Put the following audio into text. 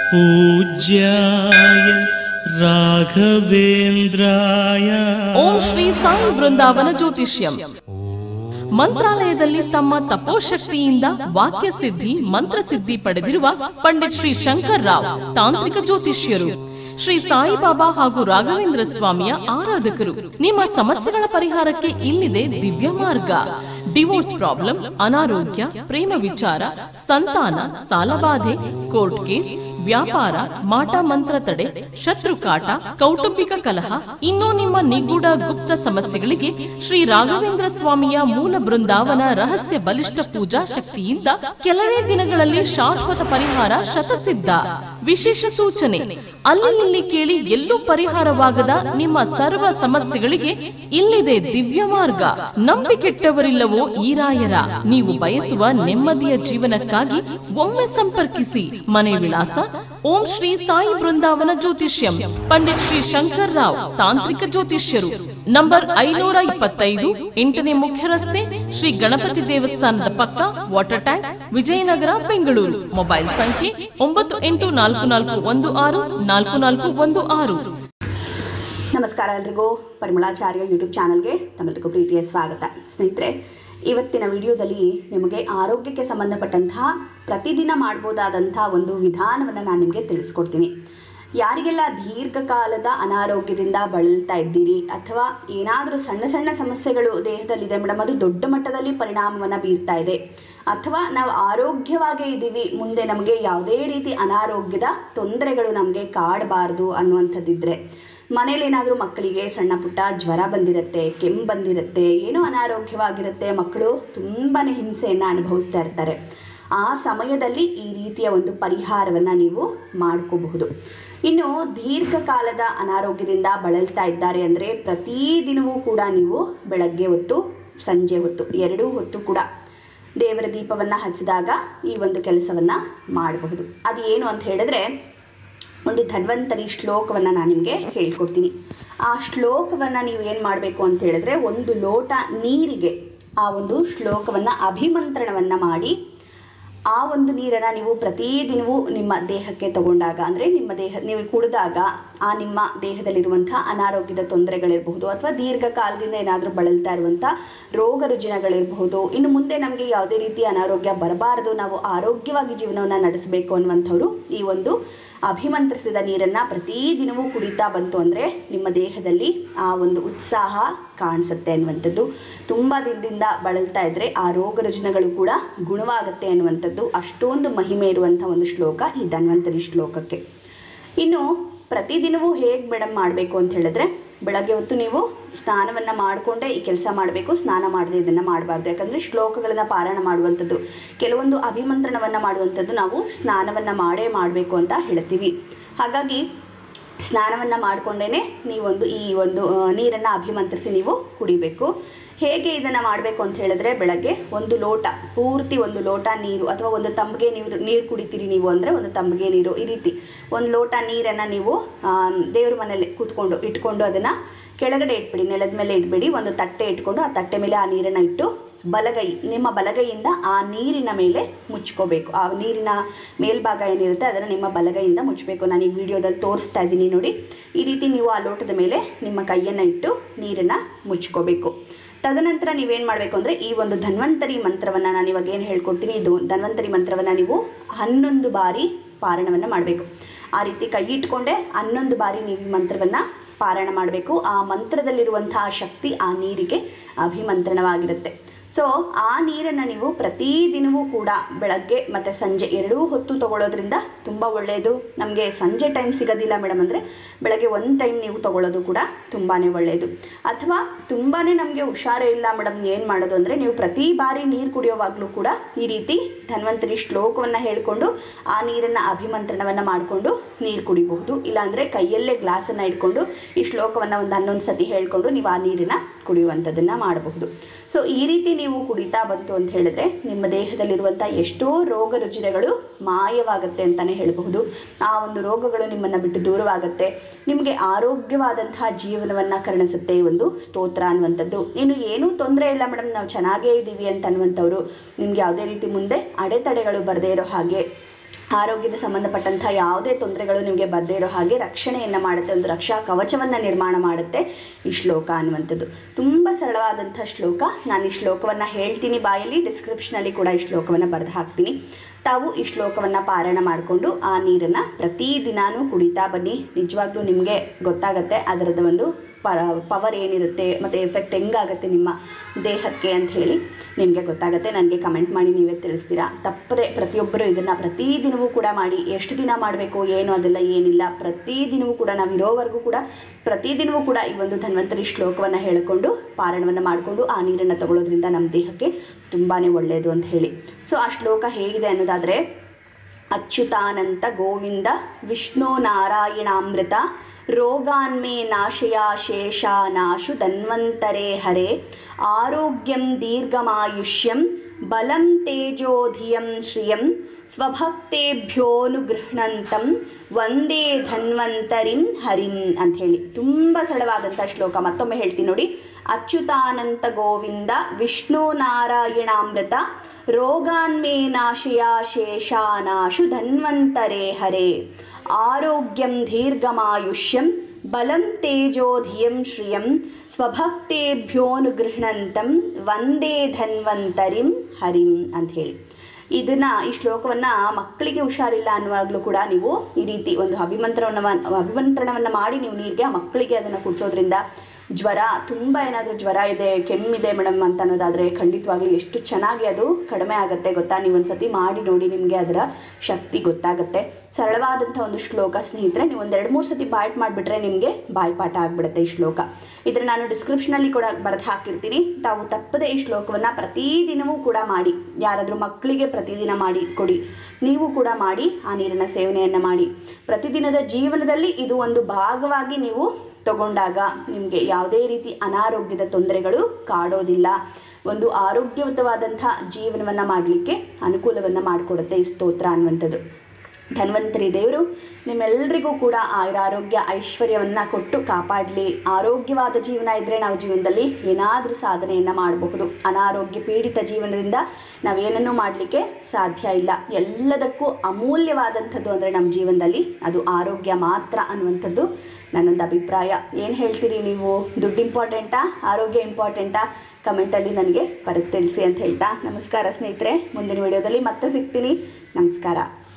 पूज्याय राघवेन्द्राय ಓಂ ಶ್ರೀ ಸಾಯಿ ಬೃಂದಾವನ ಜ್ಯೋತಿಷ್ಯಂ ಮಂತ್ರಾಲಯದಲ್ಲಿ ತಮ್ಮ ತಪೋಶಕ್ತಿಯಿಂದ ವಾಕ್ಯ ಸಿದ್ಧಿ ಮಂತ್ರಸಿದ್ಧಿ ಪಡೆದಿರುವ ಪಂಡಿತ್ ಶ್ರೀ ಶಂಕರ್ ರಾವ್ ತಾಂತ್ರಿಕ ಜ್ಯೋತಿಷ್ಯರು ಶ್ರೀ ಸಾಯಿಬಾಬಾ ಹಾಗೂ ರಾಘವೇಂದ್ರ ಸ್ವಾಮಿಯ ಆರಾಧಕರು ನಿಮ್ಮ ಸಮಸ್ಯೆಗಳ ಪರಿಹಾರಕ್ಕೆ ಇಲ್ಲಿದೆ ದಿವ್ಯ ಮಾರ್ಗ ಡಿವೋರ್ಸ್ ಪ್ರಾಬ್ಲಮ್ ಅನಾರೋಗ್ಯ ಪ್ರೇಮ ವಿಚಾರ ಸಂತಾನ ಸಾಲಬಾಧೆ ಕೋರ್ಟ್ ಕೇಸ್ ವ್ಯಾಪಾರ ಮಾಟ ಮಂತ್ರ ತಡೆ ಶತ್ರು ಕಾಟ ಕೌಟುಂಬಿಕ ಕಲಹ ಇನ್ನೂ ನಿಮ್ಮ ನಿಗೂಢ ಗುಪ್ತ ಸಮಸ್ಯೆಗಳಿಗೆ ಶ್ರೀ ರಾಘವೇಂದ್ರ ಸ್ವಾಮಿಯ ಮೂಲ ಬೃಂದಾವನ ರಹಸ್ಯ ಬಲಿಷ್ಠ ಪೂಜಾ ಶಕ್ತಿಯಿಂದ ಕೆಲವೇ ದಿನಗಳಲ್ಲಿ ಶಾಶ್ವತ ಪರಿಹಾರ ಶತಸಿದ್ಧ ವಿಶೇಷ ಸೂಚನೆ ಅಲ್ಲಿ ಇಲ್ಲಿ ಕೇಳಿ ಎಲ್ಲೂ ಪರಿಹಾರವಾಗದ ನಿಮ್ಮ ಸರ್ವ ಸಮಸ್ಯೆಗಳಿಗೆ ಇಲ್ಲಿದೆ ದಿವ್ಯ ಮಾರ್ಗ ನಂಬಿಕೆಟ್ಟವರಿಲ್ಲವೋ ಈ ರಾಯರ ನೀವು ಬಯಸುವ ನೆಮ್ಮದಿಯ ಜೀವನಕ್ಕಾಗಿ ಒಮ್ಮೆ ಸಂಪರ್ಕಿಸಿ ಮನೆ ವಿಳಾಸ ಓಂ ಶ್ರೀ ಸಾಯಿ ಬೃಂದಾವನ ಜ್ಯೋತಿಷ್ಯಂ ಪಂಡಿತ್ ಶ್ರೀ ಶಂಕರ್ ರಾವ್ ತಾಂತ್ರಿಕ ಜ್ಯೋತಿಷ್ಯರು ನಂಬರ್ ಐನೂರ ಇಪ್ಪತ್ತೈದು ಎಂಟನೇ ಮುಖ್ಯ ರಸ್ತೆ ಶ್ರೀ ಗಣಪತಿ ದೇವಸ್ಥಾನದ ಪಕ್ಕ water tank Vijayanagara Bengaluru mobile ಸಂಖ್ಯೆ ಒಂಬತ್ತು ಎಂಟು ನಾಲ್ಕು ನಾಲ್ಕು ಒಂದು ಆರು ನಾಲ್ಕು ನಾಲ್ಕು ಒಂದು ಆರು ನಮಸ್ಕಾರ ಎಲ್ರಿಗೂ ಪರಿಮಳಾಚಾರ್ಯ ಯೂಟ್ಯೂಬ್ ಚಾನಲ್ಗೆ ತಮ್ಮೆಲ್ಲರಿಗೂ ಪ್ರೀತಿಯ ಸ್ವಾಗತ ಸ್ನೇಹಿತರೆ ಇವತ್ತಿನ ವಿಡಿಯೋದಲ್ಲಿ ನಿಮಗೆ ಆರೋಗ್ಯಕ್ಕೆ ಸಂಬಂಧಪಟ್ಟಂತಹ ಪ್ರತಿದಿನ ಮಾಡ್ಬೋದಾದಂಥ ಒಂದು ವಿಧಾನವನ್ನು ನಾನು ನಿಮಗೆ ತಿಳಿಸ್ಕೊಡ್ತೀನಿ ಯಾರಿಗೆಲ್ಲ ದೀರ್ಘಕಾಲದ ಅನಾರೋಗ್ಯದಿಂದ ಬಳಲ್ತಾ ಇದ್ದೀರಿ ಅಥವಾ ಏನಾದರೂ ಸಣ್ಣ ಸಣ್ಣ ಸಮಸ್ಯೆಗಳು ದೇಹದಲ್ಲಿದೆ ಮೇಡಮ್ ಅದು ದೊಡ್ಡ ಮಟ್ಟದಲ್ಲಿ ಪರಿಣಾಮವನ್ನು ಬೀರ್ತಾ ಇದೆ ಅಥವಾ ನಾವು ಆರೋಗ್ಯವಾಗೇ ಇದ್ದೀವಿ ಮುಂದೆ ನಮಗೆ ಯಾವುದೇ ರೀತಿ ಅನಾರೋಗ್ಯದ ತೊಂದರೆಗಳು ನಮಗೆ ಕಾಡಬಾರ್ದು ಅನ್ನುವಂಥದ್ದಿದ್ರೆ ಮನೇಲಿ ಏನಾದರೂ ಮಕ್ಕಳಿಗೆ ಸಣ್ಣ ಪುಟ್ಟ ಜ್ವರ ಬಂದಿರುತ್ತೆ ಕೆಮ್ಮು ಬಂದಿರುತ್ತೆ ಏನೋ ಅನಾರೋಗ್ಯವಾಗಿರುತ್ತೆ ಮಕ್ಕಳು ತುಂಬಾ ಹಿಂಸೆಯನ್ನು ಅನುಭವಿಸ್ತಾ ಇರ್ತಾರೆ ಆ ಸಮಯದಲ್ಲಿ ಈ ರೀತಿಯ ಒಂದು ಪರಿಹಾರವನ್ನು ನೀವು ಮಾಡ್ಕೋಬಹುದು ಇನ್ನು ದೀರ್ಘಕಾಲದ ಅನಾರೋಗ್ಯದಿಂದ ಬಳಲ್ತಾ ಇದ್ದಾರೆ ಅಂದರೆ ಪ್ರತಿದಿನವೂ ಕೂಡ ನೀವು ಬೆಳಗ್ಗೆ ಹೊತ್ತು ಸಂಜೆ ಹೊತ್ತು ಎರಡೂ ಹೊತ್ತು ಕೂಡ ದೇವರ ದೀಪವನ್ನು ಹಚ್ಚಿದಾಗ ಈ ಒಂದು ಕೆಲಸವನ್ನು ಮಾಡಬಹುದು ಅದು ಏನು ಅಂತ ಹೇಳಿದ್ರೆ ಒಂದು ಧನ್ವಂತರಿ ಶ್ಲೋಕವನ್ನು ನಾನು ನಿಮಗೆ ಹೇಳ್ಕೊಡ್ತೀನಿ ಆ ಶ್ಲೋಕವನ್ನು ನೀವು ಏನು ಮಾಡಬೇಕು ಅಂತ ಹೇಳಿದ್ರೆ ಒಂದು ಲೋಟ ನೀರಿಗೆ ಆ ಒಂದು ಶ್ಲೋಕವನ್ನು ಅಭಿಮಂತ್ರಣವನ್ನು ಮಾಡಿ ಆ ಒಂದು ನೀರನ್ನು ನೀವು ಪ್ರತಿದಿನವೂ ನಿಮ್ಮ ದೇಹಕ್ಕೆ ತಗೊಂಡಾಗ ಅಂದರೆ ನಿಮ್ಮ ದೇಹ ನೀವು ಕುಡಿದಾಗ ಆ ನಿಮ್ಮ ದೇಹದಲ್ಲಿರುವಂಥ ಅನಾರೋಗ್ಯದ ತೊಂದರೆಗಳಿರಬಹುದು ಅಥವಾ ದೀರ್ಘಕಾಲದಿಂದ ಏನಾದರೂ ಬಳಲ್ತಾ ಇರುವಂಥ ರೋಗ ರುಜಿನಗಳಿರಬಹುದು ಇನ್ನು ಮುಂದೆ ನಮಗೆ ಯಾವುದೇ ರೀತಿ ಅನಾರೋಗ್ಯ ಬರಬಾರದು ನಾವು ಆರೋಗ್ಯವಾಗಿ ಜೀವನವನ್ನು ನಡೆಸಬೇಕು ಅನ್ನುವಂಥವ್ರು ಈ ಒಂದು ಅಭಿಮಂತ್ರಿಸಿದ ನೀರನ್ನು ಪ್ರತಿದಿನವೂ ಕುಡಿತಾ ಬಂತು ಅಂದರೆ ನಿಮ್ಮ ದೇಹದಲ್ಲಿ ಆ ಒಂದು ಉತ್ಸಾಹ ಕಾಣಿಸುತ್ತೆ ಅನ್ನುವಂಥದ್ದು ತುಂಬ ದಿನದಿಂದ ಬಳಲ್ತಾ ಇದ್ದರೆ ಆ ರೋಗ ರುಜಿನಗಳು ಕೂಡ ಗುಣವಾಗುತ್ತೆ ಅನ್ನುವಂಥದ್ದು ಅಷ್ಟೊಂದು ಮಹಿಮೆ ಇರುವಂಥ ಒಂದು ಶ್ಲೋಕ ಈ ಧನ್ವಂತರಿ ಶ್ಲೋಕಕ್ಕೆ ಇನ್ನು ಪ್ರತಿದಿನವೂ ಹೇಗೆ ಮೇಡಮ್ ಮಾಡಬೇಕು ಅಂತ ಹೇಳಿದ್ರೆ ಬೆಳಗ್ಗೆ ಹೊತ್ತು ನೀವು ಸ್ನಾನವನ್ನು ಮಾಡಿಕೊಂಡೇ ಈ ಕೆಲಸ ಮಾಡಬೇಕು ಸ್ನಾನ ಮಾಡದೆ ಇದನ್ನು ಮಾಡಬಾರ್ದು ಯಾಕಂದರೆ ಶ್ಲೋಕಗಳನ್ನು ಪಾರಾಯಣ ಮಾಡುವಂಥದ್ದು ಕೆಲವೊಂದು ಅಭಿಮಂತ್ರಣವನ್ನು ಮಾಡುವಂಥದ್ದು ನಾವು ಸ್ನಾನವನ್ನು ಮಾಡೇ ಮಾಡಬೇಕು ಅಂತ ಹೇಳ್ತೀವಿ ಹಾಗಾಗಿ ಸ್ನಾನವನ್ನು ಮಾಡಿಕೊಂಡೇ ನೀವೊಂದು ಈ ಒಂದು ನೀರನ್ನು ಅಭಿಮಂತ್ರಿಸಿ ನೀವು ಕುಡಿಬೇಕು ಹೇಗೆ ಇದನ್ನು ಮಾಡಬೇಕು ಅಂತ ಹೇಳಿದ್ರೆ ಬೆಳಗ್ಗೆ ಒಂದು ಲೋಟ ಪೂರ್ತಿ ಒಂದು ಲೋಟ ನೀರು ಅಥವಾ ಒಂದು ತಂಬಿಗೆ ನೀರು ನೀರು ಕುಡಿತೀರಿ ನೀವು ಅಂದರೆ ಒಂದು ತಂಬಿಗೆ ನೀರು ಈ ರೀತಿ ಒಂದು ಲೋಟ ನೀರನ್ನು ನೀವು ಆ, ದೇವ್ರ ಮನೇಲಿ ಕೂತ್ಕೊಂಡು ಇಟ್ಕೊಂಡು ಅದನ್ನು ಕೆಳಗಡೆ ಇಟ್ಬಿಡಿ ನೆಲದ ಮೇಲೆ ಇಟ್ಬಿಡಿ ಒಂದು ತಟ್ಟೆ ಇಟ್ಕೊಂಡು ಆ ತಟ್ಟೆ ಮೇಲೆ ಆ ನೀರನ್ನು ಇಟ್ಟು ಬಲಗೈ ನಿಮ್ಮ ಬಲಗೈಯಿಂದ ಆ ನೀರಿನ ಮೇಲೆ ಮುಚ್ಕೋಬೇಕು ಆ ನೀರಿನ ಮೇಲ್ಭಾಗ ಏನಿರುತ್ತೆ ಅದನ್ನು ನಿಮ್ಮ ಬಲಗೈಯಿಂದ ಮುಚ್ಚಬೇಕು ನಾನು ಈ ವಿಡಿಯೋದಲ್ಲಿ ತೋರಿಸ್ತಾ ಇದ್ದೀನಿ ನೋಡಿ ಈ ರೀತಿ ನೀವು ಆ ಲೋಟದ ಮೇಲೆ ನಿಮ್ಮ ಕೈಯನ್ನು ಇಟ್ಟು ನೀರನ್ನು ಮುಚ್ಕೋಬೇಕು ತದನಂತರ ನೀವೇನು ಮಾಡಬೇಕು ಅಂದರೆ ಈ ಒಂದು ಧನ್ವಂತರಿ ಮಂತ್ರವನ್ನು ನಾನು ಇವಾಗ ಏನು ಹೇಳ್ಕೊಡ್ತೀನಿ ಇದು ಧನ್ವಂತರಿ ಮಂತ್ರವನ್ನು ನೀವು ಹನ್ನೊಂದು ಬಾರಿ ಪಾರಾಯಣವನ್ನು ಮಾಡಬೇಕು ಆ ರೀತಿ ಕೈ ಇಟ್ಕೊಂಡೆ ಹನ್ನೊಂದು ಬಾರಿ ನೀವು ಈ ಮಂತ್ರವನ್ನು ಪಾರಾಯಣ ಮಾಡಬೇಕು ಆ ಮಂತ್ರದಲ್ಲಿರುವಂತಹ ಶಕ್ತಿ ಆ ನೀರಿಗೆ ಅಭಿಮಂತ್ರಣವಾಗಿರುತ್ತೆ ಸೊ ಆ ನೀರನ್ನು ನೀವು ಪ್ರತಿದಿನವೂ ಕೂಡ ಬೆಳಗ್ಗೆ ಮತ್ತು ಸಂಜೆ ಎರಡೂ ಹೊತ್ತು ತಗೊಳ್ಳೋದ್ರಿಂದ ತುಂಬ ಒಳ್ಳೆಯದು ನಮಗೆ ಸಂಜೆ ಟೈಮ್ ಸಿಗೋದಿಲ್ಲ ಮೇಡಮ್ ಅಂದರೆ ಬೆಳಗ್ಗೆ ಒಂದು ಟೈಮ್ ನೀವು ತಗೊಳ್ಳೋದು ಕೂಡ ತುಂಬಾ ಒಳ್ಳೆಯದು ಅಥವಾ ತುಂಬಾ ನಮಗೆ ಹುಷಾರೇ ಇಲ್ಲ ಮೇಡಮ್ ಏನು ಮಾಡೋದು ಅಂದರೆ ನೀವು ಪ್ರತಿ ಬಾರಿ ನೀರು ಕುಡಿಯೋವಾಗಲೂ ಕೂಡ ಈ ರೀತಿ ಧನ್ವಂತರಿ ಶ್ಲೋಕವನ್ನು ಹೇಳಿಕೊಂಡು ಆ ನೀರನ್ನು ಅಭಿಮಂತ್ರಣವನ್ನು ಮಾಡಿಕೊಂಡು ನೀರು ಕುಡಿಬಹುದು ಇಲ್ಲಾಂದರೆ ಕೈಯಲ್ಲೇ ಗ್ಲಾಸನ್ನು ಇಟ್ಕೊಂಡು ಈ ಶ್ಲೋಕವನ್ನು ಒಂದು ಹನ್ನೊಂದು ಸತಿ ಹೇಳಿಕೊಂಡು ನೀವು ಆ ನೀರನ್ನು ಕುಡಿಯುವಂಥದ್ದನ್ನು ಮಾಡಬಹುದು ಸೊ ಈ ರೀತಿ ನೀವು ಕುಡಿತಾ ಬಂತು ಅಂತ ಹೇಳಿದ್ರೆ ನಿಮ್ಮ ದೇಹದಲ್ಲಿರುವಂಥ ಎಷ್ಟೋ ರೋಗ ರುಜಿನಗಳು ಮಾಯವಾಗುತ್ತೆ ಅಂತಲೇ ಹೇಳಬಹುದು ಆ ಒಂದು ರೋಗಗಳು ನಿಮ್ಮನ್ನು ಬಿಟ್ಟು ದೂರವಾಗುತ್ತೆ ನಿಮಗೆ ಆರೋಗ್ಯವಾದಂತಹ ಜೀವನವನ್ನು ಕರುಣಿಸುತ್ತೆ ಈ ಒಂದು ಸ್ತೋತ್ರ ಅನ್ನುವಂಥದ್ದು ಇನ್ನು ಏನೂ ತೊಂದರೆ ಇಲ್ಲ ಮೇಡಮ್ ನಾವು ಚೆನ್ನಾಗೇ ಇದ್ದೀವಿ ಅಂತ ಅನ್ನುವಂಥವ್ರು ನಿಮ್ಗೆ ಯಾವುದೇ ರೀತಿ ಮುಂದೆ ಅಡೆತಡೆಗಳು ಬರದೇ ಇರೋ ಹಾಗೆ ಆರೋಗ್ಯದ ಸಂಬಂಧಪಟ್ಟಂಥ ಯಾವುದೇ ತೊಂದರೆಗಳು ನಿಮಗೆ ಬರದೇ ಇರೋ ಹಾಗೆ ರಕ್ಷಣೆಯನ್ನು ಮಾಡುತ್ತೆ ಒಂದು ರಕ್ಷಾ ಕವಚವನ್ನು ನಿರ್ಮಾಣ ಮಾಡುತ್ತೆ ಈ ಶ್ಲೋಕ ಅನ್ನುವಂಥದ್ದು ತುಂಬ ಸರಳವಾದಂಥ ಶ್ಲೋಕ ನಾನು ಈ ಶ್ಲೋಕವನ್ನು ಹೇಳ್ತೀನಿ ಬಾಯಲ್ಲಿ ಡಿಸ್ಕ್ರಿಪ್ಷನಲ್ಲಿ ಕೂಡ ಈ ಶ್ಲೋಕವನ್ನು ಬರೆದು ಹಾಕ್ತೀನಿ ತಾವು ಈ ಶ್ಲೋಕವನ್ನು ಪಾರಾಯಣ ಮಾಡಿಕೊಂಡು ಆ ನೀರನ್ನು ಪ್ರತಿದಿನಾನೂ ಕುಡಿತಾ ಬನ್ನಿ ನಿಜವಾಗ್ಲೂ ನಿಮಗೆ ಗೊತ್ತಾಗತ್ತೆ ಅದರದ ಒಂದು ಪ ಪವರ್ ಏನಿರುತ್ತೆ ಮತ್ತು ಎಫೆಕ್ಟ್ ಹೆಂಗಾಗುತ್ತೆ ನಿಮ್ಮ ದೇಹಕ್ಕೆ ಅಂತ ಹೇಳಿ ನಿಮಗೆ ಗೊತ್ತಾಗುತ್ತೆ ನನಗೆ ಕಮೆಂಟ್ ಮಾಡಿ ನೀವೇ ತಿಳಿಸ್ತೀರಾ ತಪ್ಪದೆ ಪ್ರತಿಯೊಬ್ಬರು ಇದನ್ನು ಪ್ರತಿದಿನವೂ ಕೂಡ ಮಾಡಿ ಎಷ್ಟು ದಿನ ಮಾಡಬೇಕು ಏನು ಅದೆಲ್ಲ ಏನಿಲ್ಲ ಪ್ರತಿದಿನವೂ ಕೂಡ ನಾವು ಇರೋವರೆಗೂ ಕೂಡ ಪ್ರತಿದಿನವೂ ಕೂಡ ಈ ಒಂದು ಧನ್ವಂತರಿ ಶ್ಲೋಕವನ್ನು ಹೇಳಿಕೊಂಡು ಪಾರಾಯಣವನ್ನು ಮಾಡಿಕೊಂಡು ಆ ನೀರನ್ನು ತಗೊಳ್ಳೋದ್ರಿಂದ ನಮ್ಮ ದೇಹಕ್ಕೆ ತುಂಬಾ ಒಳ್ಳೆಯದು ಅಂತ ಹೇಳಿ ಸೊ ಆ ಶ್ಲೋಕ ಹೇಗಿದೆ ಅನ್ನೋದಾದರೆ ಅಚ್ಯುತಾನಂತ ಗೋವಿಂದ ವಿಷ್ಣು ನಾರಾಯಣಾಮೃತ ರೋಗಾನ್ಮೇ ನಾಶಯ ಶೇಷ ನಾಶು ಧನ್ವಂತರೇ ಹರೆ ಆರೋಗ್ಯಂ ದೀರ್ಘಮಾಯುಷ್ಯಂ ಬಲಂ ತೇಜೋಧಿಯಂ ಶ್ರಿಯಂ ಸ್ವಭಕ್ತೇಭ್ಯೋನುಗೃಹಣಂತಂ ವಂದೇ ಧನ್ವಂತರಿಂ ಹರಿಂ ಅಂತ ಹೇಳಿ ತುಂಬ ಸರಳವಾದಂಥ ಶ್ಲೋಕ ಮತ್ತೊಮ್ಮೆ ಹೇಳ್ತೀನಿ ನೋಡಿ ಅಚ್ಯುತಾನಂತ ಗೋವಿಂದ ವಿಷ್ಣು ನಾರಾಯಣಾಮೃತ ರೋಗಾನ್ಮೇ ನಾಶಯ ಶೇಷಾನಾಶು ಧನ್ವಂತರೇ ಹರೆ ಆರೋಗ್ಯಂ ದೀರ್ಘಮಾಯುಷ್ಯಂ ಬಲಂ ತೇಜೋಧಿಯಂ ಶ್ರಿಯಂ ಸ್ವಭಕ್ತೇಭ್ಯೋನುಗೃಹಣಂತಂ ವಂದೇ ಧನ್ವಂತರಿಂ ಹರಿಂ ಅಂತ ಹೇಳಿ ಇದನ್ನು ಈ ಶ್ಲೋಕವನ್ನು ಮಕ್ಕಳಿಗೆ ಹುಷಾರಿಲ್ಲ ಅನ್ನುವಾಗಲೂ ಕೂಡ ನೀವು ಈ ರೀತಿ ಒಂದು ಅಭಿಮಂತ್ರಣವನ್ನು ಅಭಿಮಂತ್ರಣವನ್ನು ಮಾಡಿ ನೀವು ನೀರಿಗೆ ಆ ಮಕ್ಕಳಿಗೆ ಅದನ್ನು ಕುಡಿಸೋದ್ರಿಂದ ಜ್ವರ ತುಂಬ ಏನಾದರೂ ಜ್ವರ ಇದೆ ಕೆಮ್ಮಿದೆ ಮೇಡಮ್ ಅಂತ ಅನ್ನೋದಾದರೆ ಖಂಡಿತವಾಗ್ಲೂ ಎಷ್ಟು ಚೆನ್ನಾಗಿ ಅದು ಕಡಿಮೆ ಆಗುತ್ತೆ ಗೊತ್ತಾ ನೀವು ಒಂದ್ಸತಿ ಮಾಡಿ ನೋಡಿ ನಿಮಗೆ ಅದರ ಶಕ್ತಿ ಗೊತ್ತಾಗುತ್ತೆ ಸರಳವಾದಂಥ ಒಂದು ಶ್ಲೋಕ ಸ್ನೇಹಿತರೆ ನೀವು ಒಂದು ಎರಡು ಮೂರು ಸತಿ ಬಾಯ್ಟ್ ಮಾಡಿಬಿಟ್ರೆ ನಿಮಗೆ ಬಾಯ್ಪಾಠ ಆಗಿಬಿಡುತ್ತೆ ಈ ಶ್ಲೋಕ ಇದರ ನಾನು ಡಿಸ್ಕ್ರಿಪ್ಷನಲ್ಲಿ ಕೂಡ ಬರೆದು ಹಾಕಿರ್ತೀನಿ ತಾವು ತಪ್ಪದೆ ಈ ಶ್ಲೋಕವನ್ನು ಪ್ರತಿದಿನವೂ ಕೂಡ ಮಾಡಿ ಯಾರಾದರೂ ಮಕ್ಕಳಿಗೆ ಪ್ರತಿದಿನ ಮಾಡಿ ಕೊಡಿ ನೀವು ಕೂಡ ಮಾಡಿ ಆ ನೀರಿನ ಸೇವನೆಯನ್ನು ಮಾಡಿ ಪ್ರತಿದಿನದ ಜೀವನದಲ್ಲಿ ಇದು ಒಂದು ಭಾಗವಾಗಿ ನೀವು ತಗೊಂಡಾಗ ನಿಮಗೆ ಯಾವುದೇ ರೀತಿ ಅನಾರೋಗ್ಯದ ತೊಂದರೆಗಳು ಕಾಡೋದಿಲ್ಲ ಒಂದು ಆರೋಗ್ಯಯುತವಾದಂಥ ಜೀವನವನ್ನು ಮಾಡಲಿಕ್ಕೆ ಅನುಕೂಲವನ್ನು ಮಾಡಿಕೊಡುತ್ತೆ ಈ ಸ್ತೋತ್ರ ಅನ್ನುವಂಥದ್ದು ಧನ್ವಂತರಿ ದೇವರು ನಿಮ್ಮೆಲ್ಲರಿಗೂ ಕೂಡ ಆಯುರಾರೋಗ್ಯ ಐಶ್ವರ್ಯವನ್ನು ಕೊಟ್ಟು ಕಾಪಾಡಲಿ ಆರೋಗ್ಯವಾದ ಜೀವನ ಇದ್ದರೆ ನಾವು ಜೀವನದಲ್ಲಿ ಏನಾದರೂ ಸಾಧನೆಯನ್ನು ಮಾಡಬಹುದು ಅನಾರೋಗ್ಯ ಪೀಡಿತ ಜೀವನದಿಂದ ನಾವೇನನ್ನೂ ಮಾಡಲಿಕ್ಕೆ ಸಾಧ್ಯ ಇಲ್ಲ ಎಲ್ಲದಕ್ಕೂ ಅಮೂಲ್ಯವಾದಂಥದ್ದು ಅಂದರೆ ನಮ್ಮ ಜೀವನದಲ್ಲಿ ಅದು ಆರೋಗ್ಯ ಮಾತ್ರ ಅನ್ನುವಂಥದ್ದು ನನ್ನೊಂದು ಅಭಿಪ್ರಾಯ ಏನು ಹೇಳ್ತೀರಿ ನೀವು ದುಡ್ಡು ಇಂಪಾರ್ಟೆಂಟಾ ಆರೋಗ್ಯ ಇಂಪಾರ್ಟೆಂಟಾ ಕಮೆಂಟಲ್ಲಿ ನನಗೆ ಬರುತ್ತೆ ತಿಳಿಸಿ ಅಂತ ಹೇಳ್ತಾ ನಮಸ್ಕಾರ ಸ್ನೇಹಿತರೆ ಮುಂದಿನ ವಿಡಿಯೋದಲ್ಲಿ ಮತ್ತೆ ಸಿಗ್ತೀನಿ ನಮಸ್ಕಾರ